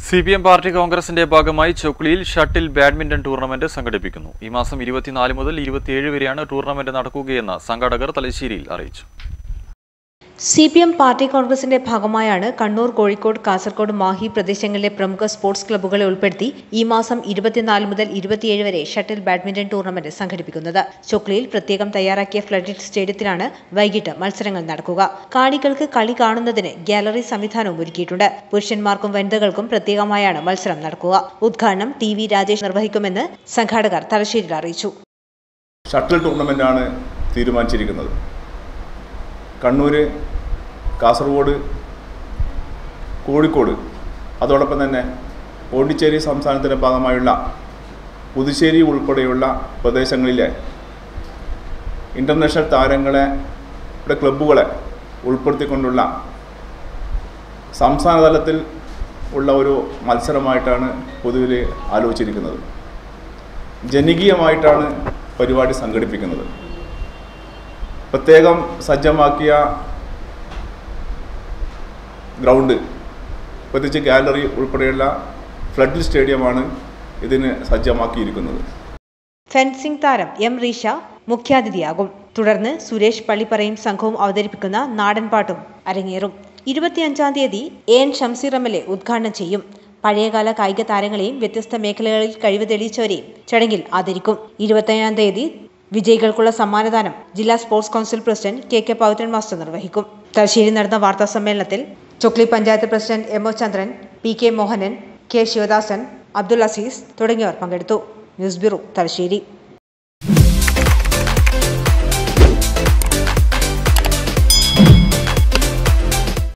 C P M party കോൺഗ്രസിന്റെ ഭാഗമായി ചൊക്ലിയിൽ shuttle badminton tournament സംഘടിപ്പിക്കുന്നു ഈ മാസം ഇരുപത്തിനാല് മുതൽ ഇരുപത്തിയേഴ് വരെയാണ് ടൂർണമെന്റ് നടക്കുകയെന്ന് സംഘാടകർ തലശ്ശേരിയിൽ അറിയിച്ചു സി പി എം പാർട്ടി കോൺഗ്രസിന്റെ ഭാഗമായാണ് കണ്ണൂർ കോഴിക്കോട് കാസർഗോഡ് മാഹി പ്രദേശങ്ങളിലെ പ്രമുഖ സ്പോർട്സ് ക്ലബ്ബുകളെ ഉൾപ്പെടുത്തി ഈ മാസം ഇരുപത്തിനാല് മുതൽ ഇരുപത്തിയേഴ് വരെ ഷട്ടിൽ ബാഡ്മിന്റൺ ടൂർണമെന്റ് സംഘടിപ്പിക്കുന്നത് ചൊക്ലിയിൽ പ്രത്യേകം തയ്യാറാക്കിയ ഫ്ലഡിറ്റ് സ്റ്റേഡിയത്തിലാണ് വൈകിട്ട് മത്സരങ്ങൾ നടക്കുക കാണികൾക്ക് കളി കാണുന്നതിന് ഗാലറി സംവിധാനവും ഒരുക്കിയിട്ടുണ്ട് പുരുഷന്മാർക്കും വനിതകൾക്കും പ്രത്യേകമായാണ് മത്സരം നടക്കുക ഉദ്ഘാടനം ടി വി രാജേഷ് നിർവഹിക്കുമെന്ന് സംഘാടകർ തലശ്ശേരിയിൽ അറിയിച്ചു ഷട്ടിൽ ടൂർണമെൻ്റാണ് തീരുമാനിച്ചിരിക്കുന്നത് കണ്ണൂർ കാസർഗോഡ് കോഴിക്കോട് അതോടൊപ്പം തന്നെ പോണ്ടിച്ചേരി സംസ്ഥാനത്തിൻ്റെ ഭാഗമായുള്ള പുതുശ്ശേരി ഉൾപ്പെടെയുള്ള പ്രദേശങ്ങളിലെ ഇൻ്റർനാഷണൽ താരങ്ങളെ ഇവിടെ ക്ലബ്ബുകളെ ഉൾപ്പെടുത്തിക്കൊണ്ടുള്ള സംസ്ഥാന തലത്തിൽ ഉള്ള ഒരു മത്സരമായിട്ടാണ് പൊതുവിൽ ആലോചിച്ചിരിക്കുന്നത് ജനകീയമായിട്ടാണ് പരിപാടി സംഘടിപ്പിക്കുന്നത് പ്രത്യേകം സജ്ജമാക്കിയ ഗ്രൗണ്ട് പ്രത്യേകിച്ച് ഗാലറി ഉൾപ്പെടെയുള്ള ഫ്ലഡ് സ്റ്റേഡിയമാണ് ഇതിന് സജ്ജമാക്കിയിരിക്കുന്നത് ഫെൻസിംഗ് താരം എം റീഷ മുഖ്യാതിഥിയാകും തുടർന്ന് സുരേഷ് പള്ളിപ്പറയും സംഘവും അവതരിപ്പിക്കുന്ന നാടൻപാട്ടും അരങ്ങേറും ഇരുപത്തിയഞ്ചാം തീയതി A N Shamseer M L A ഉദ്ഘാടനം ചെയ്യും പഴയകാല കായിക താരങ്ങളെയും വ്യത്യസ്ത മേഖലകളിൽ കഴിവ് തെളിയിച്ചവരെയും ചടങ്ങിൽ ആദരിക്കും ഇരുപത്തിയേഴാം തീയതി വിജയികൾക്കുള്ള സമ്മാനദാനം ജില്ലാ sports council president K K Pauthran master നിർവഹിക്കും തലശ്ശേരി നടന്ന വാർത്താ സമ്മേളനത്തിൽ Chokli panchayat president M O Chandran P K Mohanan K Sivadasan Abdul Azeez തുടങ്ങിയവർ പങ്കെടുത്തു ന്യൂസ് ബ്യൂറോ തലശ്ശേരി